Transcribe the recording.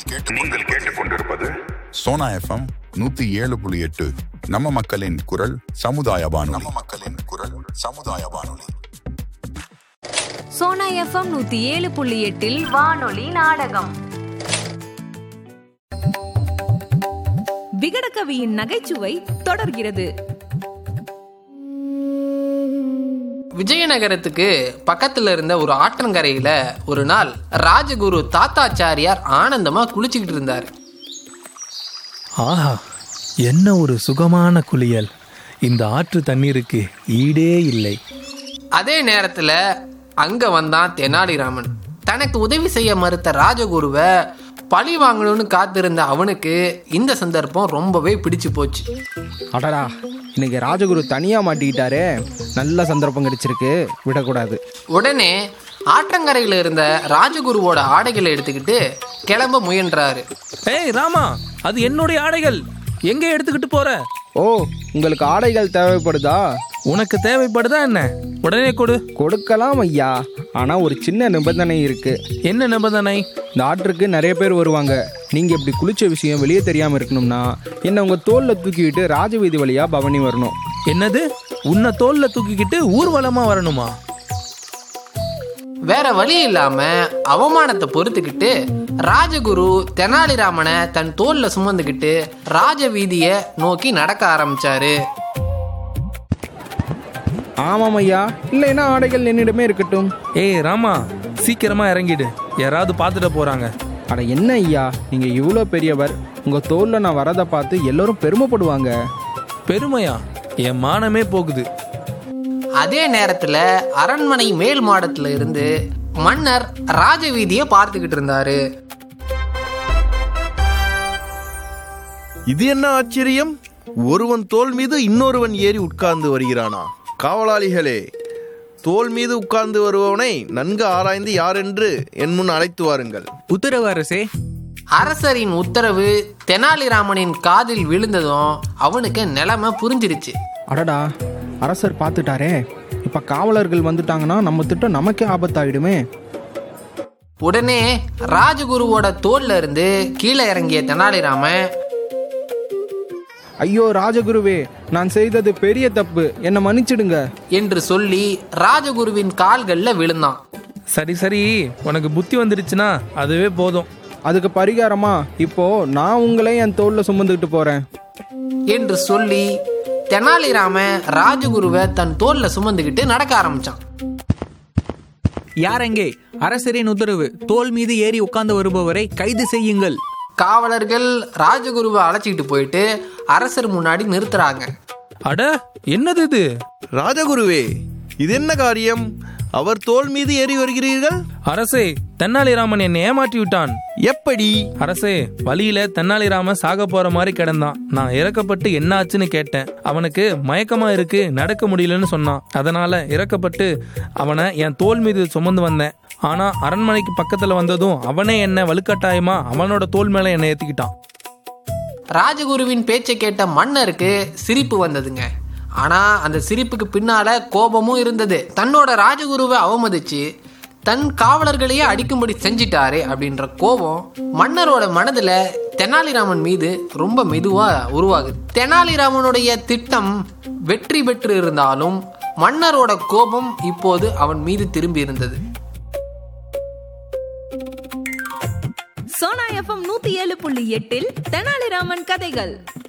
நீங்கள் கேட்டுக்கொண்டிருப்பது சோனா எஃப்எம் நூத்தி ஏழு புள்ளி எட்டு நம்ம மக்களின் குரல் சமுதாய வானொலி நம்ம மக்களின் குரல் சமுதாய வானொலி சோனா எஃப்எம் நூத்தி ஏழு புள்ளி எட்டில் வானொலி நாடகம் விகடகவியின் நகைச்சுவை தொடர்கிறது விஜயநகரத்துக்கு பக்கத்துல இருந்த ஒரு ஆற்றங்கரையில ஒரு நாள் ராஜகுரு தாத்தாச்சாரியார் ஆனந்தமா குளிச்சுக்கிட்டு இருந்தாரு ஆஹா என்ன ஒரு சுகமான குளியல் இந்த ஆற்று தண்ணீருக்கு ஈடே இல்லை அதே நேரத்துல அங்க வந்தான் தெனாலிராமன் தனக்கு உதவி செய்ய மறுத்த ராஜகுருவை பழி வாங்கணும்னு காத்திருந்த அவனுக்கு இந்த சந்தர்ப்பம் ரொம்பவே பிடிச்சு போச்சு அடடா இன்னைக்கு ராஜகுரு தனியாக மாட்டிக்கிட்டாரே நல்ல சந்தர்ப்பம் கிடைச்சிருக்கு விடக்கூடாது உடனே ஆற்றங்கரையில இருந்த ராஜகுருவோட ஆடைகளை எடுத்துக்கிட்டு கிளம்ப முயன்றாரு ஏய் ராமா அது என்னுடைய ஆடைகள் எங்க எடுத்துக்கிட்டு போற ஓ உங்களுக்கு ஆடைகள் தேவைப்படுதா உனக்கு தேவைப்படுதா என்ன உடனே கொடு கொடுக்கலாம் ஐயா ஆனால் ஒரு சின்ன நிபந்தனை இருக்கு என்ன நிபந்தனை இந்த ஆற்றுக்கு நிறைய பேர் வருவாங்க நீங்கள் இப்படி குளிச்ச விஷயம் வெளியே தெரியாமல் இருக்கணும்னா என்னை உங்கள் தோளில் தூக்கிக்கிட்டு ராஜவீதி வழியாக பவனி வரணும் என்னது உன்னை தோல்ல தூக்கிக்கிட்டு ஊர்வலமா வரணுமா வேற வழி இல்லாம அவமானத்தை பொறுத்துக்கிட்டு ராஜகுரு தெனாலிராமனை தன் தோல்ல சுமந்துக்கிட்டு ராஜ வீதிய நோக்கி நடக்க ஆரம்பிச்சாரு ஆமாம் ஐயா இல்லைன்னா ஆடைகள் என்னிடமே இருக்கட்டும் ஏய் ராமா சீக்கிரமா இறங்கிடு யாராவது பார்த்துட்டு போறாங்க அட என்ன ஐயா நீங்கள் இவ்வளோ பெரியவர் உங்கள் தோளில் நான் வரதை பார்த்து எல்லோரும் பெருமைப்படுவாங்க பெருமையா என் மானமே போகுது அதே நேரத்துல அரண்மனை மேல் மாடத்துல இருந்து மன்னர் ராஜ வீதிய பார்த்துக்கிட்டு இருந்தாரு இது என்ன ஆச்சரியம் ஒருவன் தோல் மீது இன்னொருவன் ஏறி உட்கார்ந்து வருகிறானா காவலாளிகளே தோல் மீது உட்கார்ந்து வருபவனை நன்கு ஆராய்ந்து யாரென்று என் முன் அழைத்து வாருங்கள் உத்தரவு அரசே அரசரின் உத்தரவு தெனாலிராமனின் காதில் விழுந்ததும் அவனுக்கு நிலைமை புரிஞ்சிருச்சு அடடா அரசர் பார்த்துட்டாரே இப்போ காவலர்கள் வந்துட்டாங்கன்னா நம்ம திட்டம் நமக்கே ஆபத்தாயிடுமே உடனே ராஜகுருவோட தோல்ல இருந்து கீழே இறங்கிய தெனாலிராமன் ஐயோ ராஜகுருவே நான் செய்தது பெரிய தப்பு என்னை மன்னிச்சிடுங்க என்று சொல்லி ராஜகுருவின் கால்கள்ல விழுந்தான் சரி சரி உனக்கு புத்தி வந்துடுச்சுன்னா அதுவே போதும் அதுக்கு பரிகாரமா இப்போ நான் உங்களே என் தோல்ல சுமந்துக்கிட்டு போறேன் என்று சொல்லி தெனாலிராமன் ராஜகுருவை தன் தோல்ல சுமந்துக்கிட்டு நடக்க ஆரம்பிச்சான் யாரெங்கே அரசரின் உத்தரவு தோல் மீது ஏறி உட்கார்ந்து வருபவரை கைது செய்யுங்கள் காவலர்கள் ராஜகுருவை அழைச்சிக்கிட்டு போயிட்டு அரசர் முன்னாடி நிறுத்துறாங்க அட என்னது இது ராஜகுருவே இது என்ன காரியம் அவர் தோல் மீது ஏறி வருகிறீர்கள் அரசே தென்னாலிராமன் என்னை ஏமாற்றி விட்டான் எப்படி அரசே வழியில தென்னாலிராமன் சாக போற மாதிரி கிடந்தான் நான் இறக்கப்பட்டு என்ன ஆச்சுன்னு கேட்டேன் அவனுக்கு மயக்கமா இருக்கு நடக்க முடியலன்னு சொன்னான் அதனால இறக்கப்பட்டு அவனை என் தோல் மீது சுமந்து வந்தேன் ஆனா அரண்மனைக்கு பக்கத்துல வந்ததும் அவனே என்ன வலுக்கட்டாயமா அவனோட தோல் மேல என்னை ஏத்திக்கிட்டான் ராஜகுருவின் பேச்சை கேட்ட மன்னருக்கு சிரிப்பு வந்ததுங்க ஆனா அந்த சிரிப்புக்கு பின்னால கோபமும் இருந்தது தன்னோட ராஜகுருவை அவமதிச்சு தன் காவலர்களையே அடிக்கும்படி செஞ்சிட்டாரே அப்படின்ற கோபம் மன்னரோட மனதுல தெனாலிராமன் மீது ரொம்ப மெதுவா உருவாகுது தெனாலிராமனுடைய திட்டம் வெற்றி பெற்று இருந்தாலும் மன்னரோட கோபம் இப்போது அவன் மீது திரும்பி இருந்தது சோனா எஃப்எம் நூத்தி ஏழு புள்ளி எட்டில் தெனாலிராமன் கதைகள்